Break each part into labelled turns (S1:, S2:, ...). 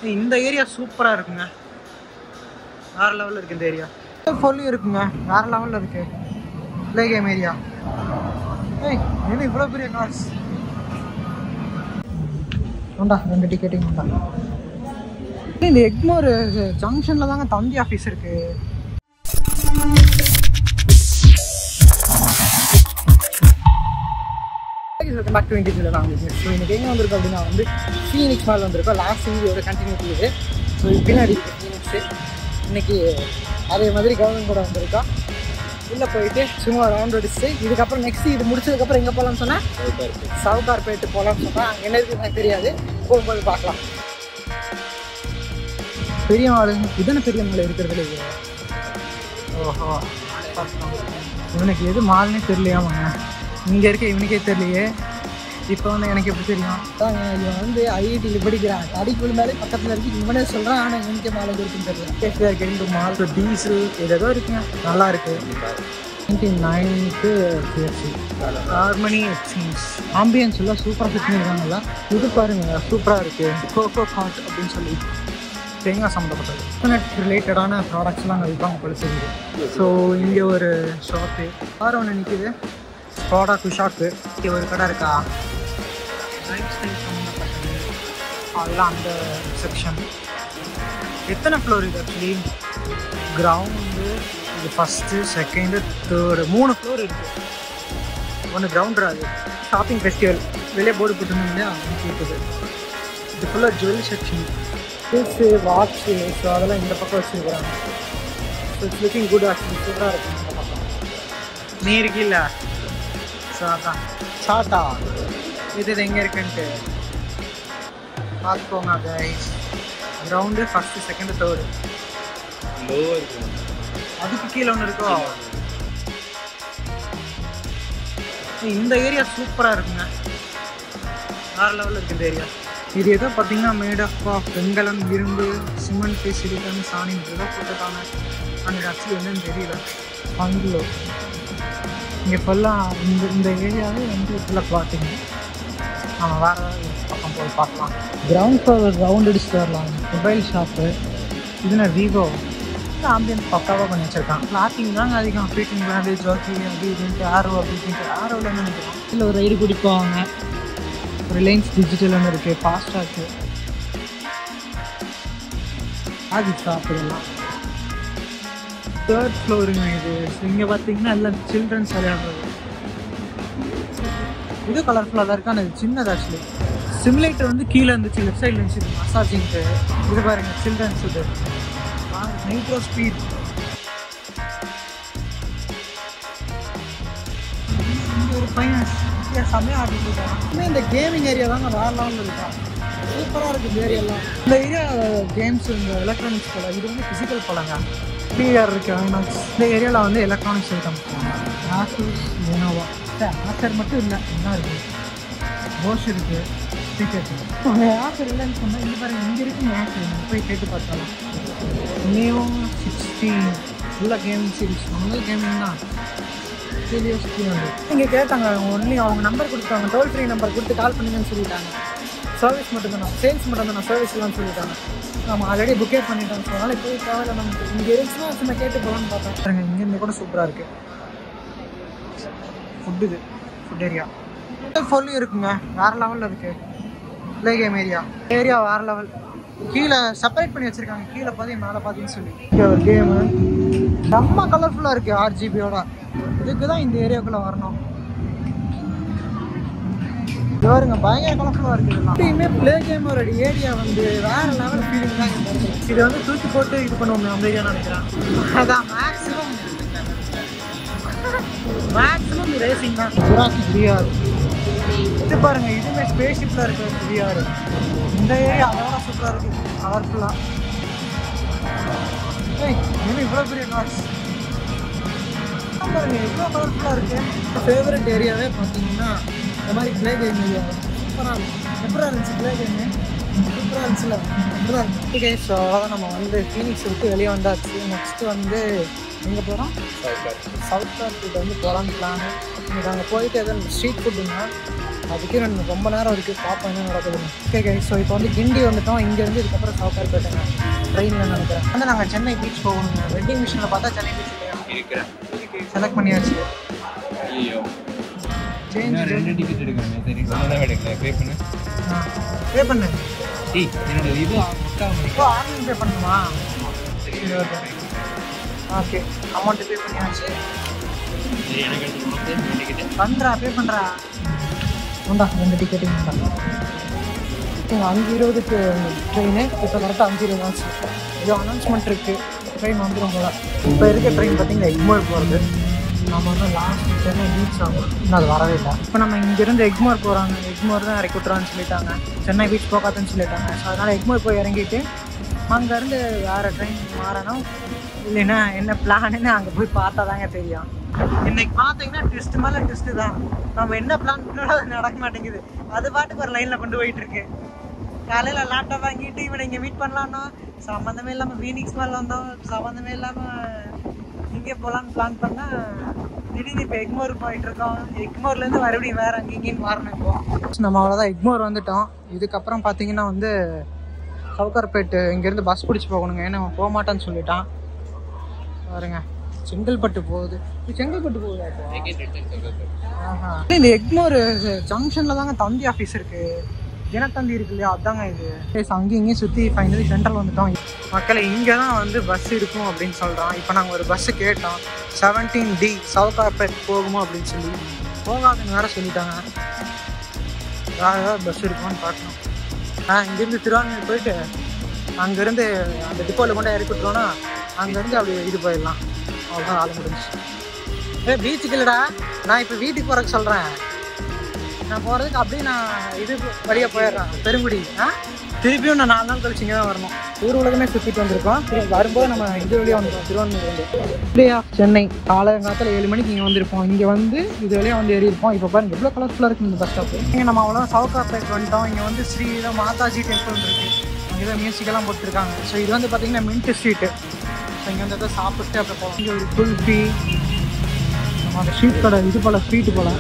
S1: ஏய், இந்த ஏரியா சூப்பராக இருக்குங்க வேற லெவலில் இருக்கு இந்த ஏரியா பொருளும் இருக்குங்க வேற லெவலில் இருக்கு ப்ளே கேம் ஏரியா ஏய் என்ன இவ்வளோ பெரிய கார்ஸ் உண்டா ரெண்டு டிக்கெட்டையும் உண்டா இந்த எக்மோர் ஜங்ஷனில் தாங்க தந்தி ஆஃபீஸ் இருக்கு வெல்கம் பேக் டு இண்டிவிஜுவல் நான் ஸோ இன்னைக்கு எங்கே வந்திருக்கோம் அப்படின்னா வந்து ஃபீனிக்ஸ் மேலே வந்திருக்கோம் லாஸ்ட் வீடியோட கண்டினியூட்டி இது ஸோ பின்னாடி இருக்கு ஃபீனிக்ஸு இன்னைக்கு அதே மாதிரி கவர்மெண்ட் கூட வந்திருக்கோம் உள்ளே போயிட்டு சும்மா ரவுண்ட் அடிச்சு இதுக்கப்புறம் நெக்ஸ்ட் இது முடிச்சதுக்கப்புறம் எங்கே போகலாம்னு சொன்னால் சவுகார்பேட்டு போகலாம்னு சொன்னால் அங்கே என்ன இருக்குது எனக்கு தெரியாது போகும்போது பார்க்கலாம் பெரிய மாடு இதுன்னு பெரிய மாடு இருக்கிறதுல இது ஓஹோ இவனுக்கு எது மால்னே தெரியலையாமாங்க இங்கே இருக்க இவனுக்கே தெரியலையே இப்போ வந்து எனக்கு எப்படி தெரியும் அதாங்க இவன் வந்து ஐஐடியில் படிக்கிறான் அடிக்கு விழுந்தாலே பக்கத்தில் இருக்கு இவனே சொல்கிறான் ஆனால் இவனுக்கே மாலை இருக்குன்னு தெரியல கேஸ்டியாக கெண்டு மால் டீசல் இது ஏதோ இருக்குங்க நல்லா இருக்கு நைன்டி நைனுக்கு ஹார்மனி எக்ஸ்சேஞ்ச் ஆம்பியன்ஸ் எல்லாம் சூப்பராக ஃபிட் பண்ணியிருக்காங்கல்ல இது பாருங்க சூப்பராக இருக்கு கோகோ காட் அப்படின்னு சொல்லி தேங்காய் சம்மந்தப்பட்டது இன்டர்நெட் ரிலேட்டடான ப்ராடக்ட்ஸ்லாம் அங்கே விற்பாங்க போல தெரியுது ஸோ இங்கே ஒரு ஷாப்பு கார் ஒன்று நிற்கிது ஸ்பாடா குஷாக்கு இங்கே ஒரு கடை இருக்கா லைஃப் ஸ்டைல் சம்மந்தப்பட்டது அதெல்லாம் அந்த செக்ஷன் எத்தனை ஃப்ளோர் இது ஆக்சுவலி கிரவுண்டு இது ஃபஸ்ட்டு செகண்டு தேர்டு மூணு ஃப்ளோர் இருக்குது ஒன்று கிரவுண்டர் அது ஷாப்பிங் ஃபெஸ்டிவல் வெளியே போர்டு போட்டுருந்தோம் இல்லையா அது இருக்குது இது ஃபுல்லாக jewel section shoes watch so அதெல்லாம் இந்த பக்கம் வச்சுருக்குறாங்க so it's looking good actually சூப்பராக இருக்கும் இந்த பக்கம் நீ இருக்கில்ல ஸோ அதான் சாட்டா இது இது எங்கே இருக்குன்ட்டு பார்த்துக்கோங்க guys ground first second third அதுக்கு கீழே ஒன்று இருக்கோ ஏய், இந்த ஏரியா சூப்பராக இருக்குங்க வேறு லெவலில் இருக்கு இந்த ஏரியா இது ஏதோ பார்த்தீங்கன்னா மேட் ஆஃப் ஆஃப் வெங்கலம் இரும்பு சிமெண்ட் சிலிக்கான் சாணி ஏதோ போட்டுருக்காங்க ஆனால் ஆக்சுவலி என்னன்னு தெரியல பங்குலோ இங்கே ஃபுல்லாக இந்த இந்த ஏரியாவே வந்து ஃபுல்லாக பார்த்திங்க நம்ம வேறு பக்கம் போய் பார்க்கலாம் கிரவுண்ட் ஃப்ளோர் ரவுண்ட் அடிச்சுட்டு வரலாம் மொபைல் ஷாப்பு இதுனா விவோ ஆம்பியன்ஸ் பக்காவாக பண்ணி வச்சிருக்கான் கிளாத்திங் தாங்க அதிகம் ஃபிட்டிங் பிராண்டு ஜோக்கி அப்படி இதுன்ட்டு ஆரோ அப்படி இப்படின்ட்டு ஆரோவில் என்ன நினைக்கிறோம் இல்லை ஒரு ரைடு குடிப்பாங்க ரிலையன்ஸ் டிஜிட்டல் ஒன்று இருக்குது ஃபாஸ்டாக்கு ஆதி ஷாப் இதெல்லாம் தேர்ட் ஃப்ளோருங்க இது இங்கே பார்த்தீங்கன்னா எல்லாம் சில்ட்ரன்ஸ் விளையாடுறது இது கலர்ஃபுல்லாக தான் இருக்கு ஆனால் இது சின்னது ஆக்சுவலி சிமுலேட்டர் வந்து கீழே இருந்துச்சு லெஃப்ட் சைடில் இருந்துச்சு மசாஜிங்க்கு இது பாருங்க சில்ட்ரன்ஸ் இது நைட்ரோ ஸ்பீட் இங்க ஒரு பையன் ஏன் செம்மையாக ஆடிட்டு இருக்கான் இன்னும் இந்த கேமிங் ஏரியா தாங்க வேற லெவலில் இருக்கான் சூப்பராக இருக்குது இந்த ஏரியாலாம் இந்த ஏரியா கேம்ஸ் இந்த எலக்ட்ரானிக்ஸ் போல இது வந்து ஃபிசிக்கல் போலங்க பிஆர் இருக்கு ஐநாக்ஸ் இந்த ஏரியாவில் வந்து electronics item Asus Lenovo Acer மட்டும் இல்லை என்ன இருக்குது போஷ் இருக்குது ஸ்பீக்கர் அவங்க ஆசர் இல்லைன்னு சொன்னால் இங்கே பாருங்க இங்கே இருக்கு ஆசர் போய் கேட்டு பார்த்தாலும் நியோ சிக்ஸ்டீன் ஃபுல்லாக கேம் சீரிஸ் நம்ம கேமிங் தான் சீரியஸ்லி வந்து இங்கே கேட்டாங்க ஒன்லி அவங்க நம்பர் கொடுத்தாங்க டோல் ஃப்ரீ நம்பர் கொடுத்து கால் பண்ணுங்கன்னு சொல்லிட்டாங்க சர்வீஸ் மட்டும் தான் சேல்ஸ் மட்டும் தான் சர்வீஸ் இல்லைன்னு சொல்லிட்டாங்க நம்ம ஆல்ரெடி புக்கே பண்ணிட்டோம் ஸோ அதனால் போய் தேவையில்ல நமக்கு இங்கே இருந்துச்சுன்னா சும்மா கேட்டு போகலான்னு பார்த்தேன் பாருங்க இங்கேருந்து கூட சூப்பராக இருக்குது ஃபுட் இது ஃபுட் ஏரியா ஃபுல்லும் இருக்குங்க வேறு லெவலில் இருக்குது ப்ளே கேம் ஏரியா ஏரியா வேறு லெவல் கீழே செப்பரேட் பண்ணி வச்சிருக்காங்க கீழே பாதி மேலே பாதின்னு சொல்லி இங்கே ஒரு கேமு செம்ம கலர்ஃபுல்லாக இருக்குது ஆர்ஜிபியோட இதுக்கு தான் இந்த ஏரியாக்குள்ளே வரணும் இது பாருங்க பயங்கர கலர்ஃபுல்லாக இருக்குது இதெல்லாம் எப்பயுமே ப்ளே கேமோட ஏரியா வந்து வேற லெவல் ஃபீலிங் தான் இங்க இருக்கு. இது வந்து தூக்கி போட்டு இது பண்ணுவோம் அந்த ஏரியா நினைக்கிறேன் அதான் மேக்ஸிமம் மேக்ஸிமம் ரேசிங் தான் சுராக்கி விஆர் இது பாருங்க இதுவுமே ஸ்பேஸ் ஷிப்பில் இருக்கு விஆர் இந்த ஏரியா அதோட சூப்பராக இருக்கு கலர்ஃபுல்லாக ஏய் இது இவ்வளோ பெரிய கார்ஸ் பாருங்க எவ்வளோ கலர்ஃபுல்லாக இருக்கு ஃபேவரட் ஏரியாவே பார்த்தீங்கன்னா இந்த மாதிரி ப்ளே கேம் ஏரியா சூப்பராக இருக்கும் எப்படா இருந்துச்சு ப்ளே கேமு சூப்பராக இருந்துச்சுல சூப்பராக இருந்துச்சு ஓகே ஸோ அதான் நம்ம வந்து ஃபீனிக்ஸ் விட்டு வெளியே வந்தாச்சு நெக்ஸ்ட்டு வந்து எங்கே போகிறோம் சவுத் பார்க்கிட்ட வந்து போகலான்னு பிளான் இன்னைக்கு அங்கே போயிட்டு எதாவது ஸ்ட்ரீட் ஃபுட்டுங்க அதுக்கே நான் ரொம்ப நேரம் இருக்குது பார்ப்போம் என்ன நடக்குதுன்னு ஓகே கை ஸோ இப்போ வந்து கிண்டி வந்துட்டோம் இங்கேருந்து இதுக்கப்புறம் சவுக்கார் போயிட்டேங்க ட்ரெயினில் நினைக்கிறேன் வந்து நாங்கள் சென்னை பீச் போகணுங்க வெட்டிங் மிஷினில் பார்த்தா சென்னை பீச் இல்லையா
S2: இருக்கிறேன்
S1: செலக்ட் பண்ணியாச்சு
S2: ஐயோ
S1: சேஞ்ச்
S2: இன்னும் ரெண்டு டிக்கெட் எடுக்கணும் சரி ஒன்று தான் எடுக்கல பே பண்ணு
S1: பே பண்ணு
S2: டேய் என்னோட இது ஒட்டாம
S1: இப்போ ஆன்லைன் பே பண்ணணுமா சரி ஓகே ஓகே அமௌண்ட்டு பே பண்ணியாச்சு
S2: சரி எனக்கு எடுத்து ரெண்டு டிக்கெட்
S1: பண்ணுறா பே பண்ணுறா உண்டா ரெண்டு டிக்கெட்டும் உண்டா இங்கே அஞ்சு இருபதுக்கு ட்ரெயின் இப்போ கரெக்டாக அஞ்சு இருபது ஆச்சு இது அனௌன்ஸ்மெண்ட் இருக்குது ட்ரெயின் வந்துடும் போல இப்போ இருக்க ட்ரெயின் பார்த்தீங்கன்னா எக்மோர் போகிறது நம்ம வந்து லாஸ்ட் சென்னை பீச் ஆகும் இன்னும் அது வரவே இல்லை இப்போ நம்ம இங்கேருந்து எக்மோர் போகிறாங்க எக்மோர் தான் இறக்கி விட்றான்னு சொல்லிட்டாங்க சென்னை பீச் போகாதுன்னு சொல்லிட்டாங்க ஸோ அதனால் எக்மோர் போய் இறங்கிட்டு அங்கேருந்து வேறு ட்ரெயின் மாறணும் இல்லைன்னா என்ன பிளான்னு அங்கே போய் பார்த்தா தாங்க தெரியும் இன்னைக்கு பார்த்தீங்கன்னா ட்விஸ்ட் மேலே ட்விஸ்ட்டு தான் நம்ம என்ன பிளான் பண்ணாலும் அது நடக்க மாட்டேங்குது அது பாட்டுக்கு ஒரு லைனில் கொண்டு போயிட்டு இருக்கு காலையில் லேப்டாப் வாங்கிட்டு இவனை இங்கே மீட் பண்ணலான்னா சம்மந்தமே இல்லாமல் வீனிக்ஸ் மேலே வந்தோம் சம்மந்தமே இல்லாமல் இங்கே போகலான்னு பிளான் பண்ணால் திடீர்னு இப்போ எக்மோர் போயிட்டு இருக்கோம் எக்மோர்லேருந்து மறுபடியும் வேறு அங்கே இங்கேன்னு மாறணும் இப்போ நம்ம அவ்வளோதான் எக்மோர் வந்துட்டோம் இதுக்கப்புறம் பார்த்தீங்கன்னா வந்து சவுகார்பேட்டு இங்கேருந்து பஸ் பிடிச்சி போகணுங்க ஏன்னா அவன் போக மாட்டான்னு சொல்லிட்டான் பாருங்க செங்கல்பட்டு போகுது இது செங்கல்பட்டு போகுதா இப்போ
S2: டிக்கெட் எடுத்து
S1: ஆஹா. இந்த எக்மோர் ஜங்ஷன்ல தாங்க தந்தி ஆஃபீஸ் இருக்கு தினத்தந்தி இருக்கு இல்லையா அதாங்க இது Guys, அங்கேயும் இங்கேயும் சுற்றி ஃபைனலி சென்ட்ரல் வந்துட்டோம் மக்களை இங்கே தான் வந்து பஸ் இருக்கும் அப்படின்னு சொல்கிறான் இப்போ நாங்கள் ஒரு பஸ்ஸு கேட்டோம் செவன்டீன் டி சவுகார்பேட் போகுமா அப்படின்னு சொல்லி போகாதுன்னு வேற சொல்லிட்டாங்க வேறு ஏதாவது பஸ் இருக்குமான்னு பார்க்கணும் ஆ இங்கேருந்து திருவாரூர் போயிட்டு அங்கேருந்து அந்த டிப்போவில் கொண்டு இறக்கி விட்டுருவோன்னா அங்கேருந்து அப்படி இது போயிடலாம் அவ்வளோதான் ஆள முடிஞ்சு ஏ பீச்சுக்கு இல்லைடா நான் இப்போ வீட்டுக்கு போகிறக்கு சொல்கிறேன் நான் போகிறதுக்கு அப்படியே நான் இது வழியாக போயிடுறேன் பெருங்குடி ஆ திருப்பியும் நான் நாலு நாள் கழிச்சு இங்கே தான் வரணும் ஊர் உலகமே சுற்றிட்டு வந்திருக்கோம் திரும்பி வரும்போது நம்ம இது வழியாக வந்துருக்கோம் திருவாரூர் வந்து டே ஆஃப் சென்னை காலங்காலத்தில் ஏழு மணிக்கு இங்கே வந்திருப்போம் இங்கே வந்து இது வழியாக வந்து ஏறி இருப்போம் இப்போ பாருங்க எவ்வளோ கலர்ஃபுல்லாக இருக்குது இந்த பஸ் ஸ்டாப் இங்கே நம்ம அவ்வளோ சவுகாப்பேட் வந்துட்டோம் இங்கே வந்து ஸ்ரீ ஏதோ மாதாஜி டெம்பிள் இருக்குது அங்கே ஏதோ மியூசிக்கெல்லாம் போட்டுருக்காங்க ஸோ இது வந்து பார்த்தீங்கன்னா மின்ட் ஸ்ட்ரீட்டு ஸோ இங்கே வந்து ஏதோ சாப்பிட்டு அப்புறம் போகலாம் இங்கே ஒரு குல்ஃபி நம்ம அந்த ஸ்ட்ரீட் கடை இது போல் ஸ்ட்ரீட்டு போல்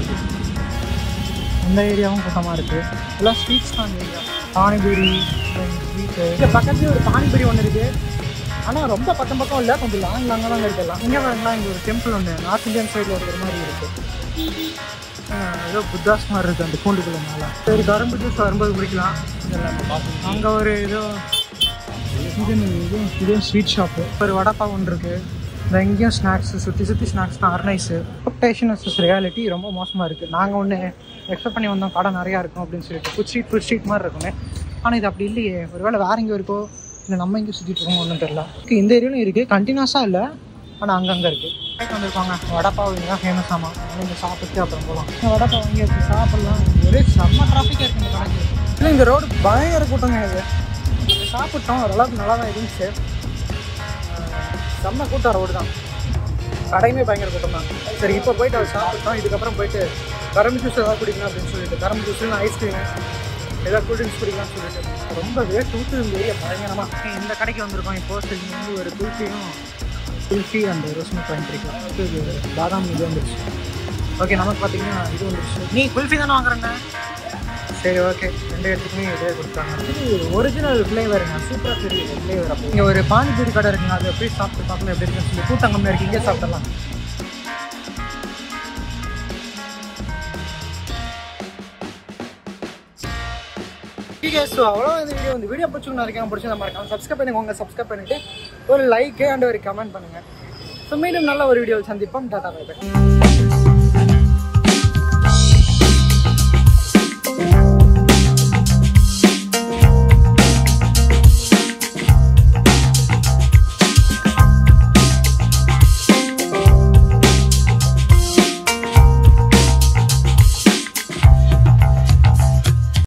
S1: அந்த ஏரியாவும் கூட்டமாக இருக்குது எல்லாம் ஸ்வீட்ஸ் தான் ஏரியா பானிபூரி ஸ்வீட்டு இங்கே பக்கத்துலேயே ஒரு பானிபூரி ஒன்று இருக்குது ஆனால் ரொம்ப பக்கம் பக்கம் இல்லை கொஞ்சம் லாங் லாங்காக தான் இருக்கலாம் இங்கே பாருங்களா இங்கே ஒரு டெம்பிள் ஒன்று நார்த் இந்தியன் சைடில் இருக்கிற மாதிரி இருக்குது ஏதோ புத்தாஸ் மாதிரி இருக்குது அந்த பூண்டுக்குள்ள மேலே சரி கரும்பு ஜூஸ் வரும்போது குடிக்கலாம் அங்கே ஒரு ஏதோ இது இது இது ஸ்வீட் ஷாப்பு ஒரு வடப்பாவு ஒன்று இருக்குது இந்த எங்கேயும் ஸ்நாக்ஸ் சுற்றி சுற்றி ஸ்நாக்ஸ் தான் அர்னைஸு எக்ஸ்பெக்டேஷன் வர்சஸ் ரியாலிட்டி ரொம்ப மோசமாக இருக்குது நாங்கள் ஒன்று எக்ஸ்பெக்ட் பண்ணி வந்தோம் கடை நிறையா இருக்கும் அப்படின்னு சொல்லிட்டு ஃபுட் ஸ்ட்ரீட் ஃபுட் ஸ்ட்ரீட் மாதிரி இருக்குமே ஆனால் இது அப்படி இல்லையே ஒருவேளை வேற எங்கேயோ இருக்கோ இல்லை நம்ம எங்கேயும் சுற்றிட்டு இருக்கோம் ஒன்றும் தெரியல Okay, இந்த ஏரியாலும் இருக்குது கண்டினியூஸாக இல்லை ஆனால் அங்கங்கே இருக்குது கடைக்கு வந்திருப்பாங்க வடப்பாவு இங்கே தான் ஃபேமஸ் ஆமாம் இங்கே சாப்பிட்டு அப்புறம் போகலாம் வடப்பாவு இங்கே இருக்குது சாப்பிட்லாம் ஒரே செம்ம டிராஃபிக்காக இருக்குது இந்த கடைக்கு இல்லை இந்த ரோடு பயங்கர கூட்டங்க இது அங்க சாப்பிட்டோம் ஓரளவுக்கு நல்லா தான் இருந்துச்சு ஆஹ் செம்ம கூட்டம் ரோடு தான் கடையுமே பயங்கர கூட்டம் தான் சரி இப்போ போயிட்டு அதை சாப்பிட்டோம் இதுக்கப்புறம் போயிட்டு கரும்பு ஜூஸ் ஏதாவது குடிக்கலாம் அப்படின்னு சொல்லிட்டு கரும்பு ஜூஸ் ஐஸ்கிரீம் ஏதாவது கூல் ட்ரிங்க்ஸ் குடிக்கலாம்னு சொல்லிட்டு ரொம்ப வேஸ்ட் ஊற்று இந்த ஏரியா பயங்கரமாக இந்த கடைக்கு வந்திருக்கோம் இப்போ சரி இங்க வந்து ஒரு குல்ஃபியும் குல்ஃபி அந்த ரோஸ்மிக் வாங்கிக்கலாம் இது பாதாம் இது வந்துருச்சு ஓகே நமக்கு பார்த்தீங்கன்னா இது வந்துருச்சு நீ குல்ஃபி தானே வாங்குறேங்க சரி ஓகே ரெண்டு இடத்துக்குமே இதே கொடுத்தாங்க இது ஒரிஜினல் ஃப்ளேவருங்க சூப்பராக தெரியுது ஃப்ளேவர் அப்போ இங்கே ஒரு பானிபூரி கடை இருக்குங்க அதை போய் சாப்பிட்டு பார்க்கலாம் எப்படி இருக்குன்னு சொல்லி கூட்டம் கம்மியாக இருக்கு இங்கே சாப்பிடலாம் ஓகே ஸோ அவ்வளோ இந்த வீடியோ இந்த வீடியோ பிடிச்சி நினைக்கிறேன் பிடிச்சி மறக்காம சப்ஸ்கிரைப் பண்ணுங்க சப்ஸ்கிரைப் பண்ணிட்டு ஒரு லைக் அண்ட் ஒரு கமெண்ட் பண்ணுங்க ஸோ மீண்டும் நல்ல ஒரு வீடியோவில் சந்திப்போம் டாடா பை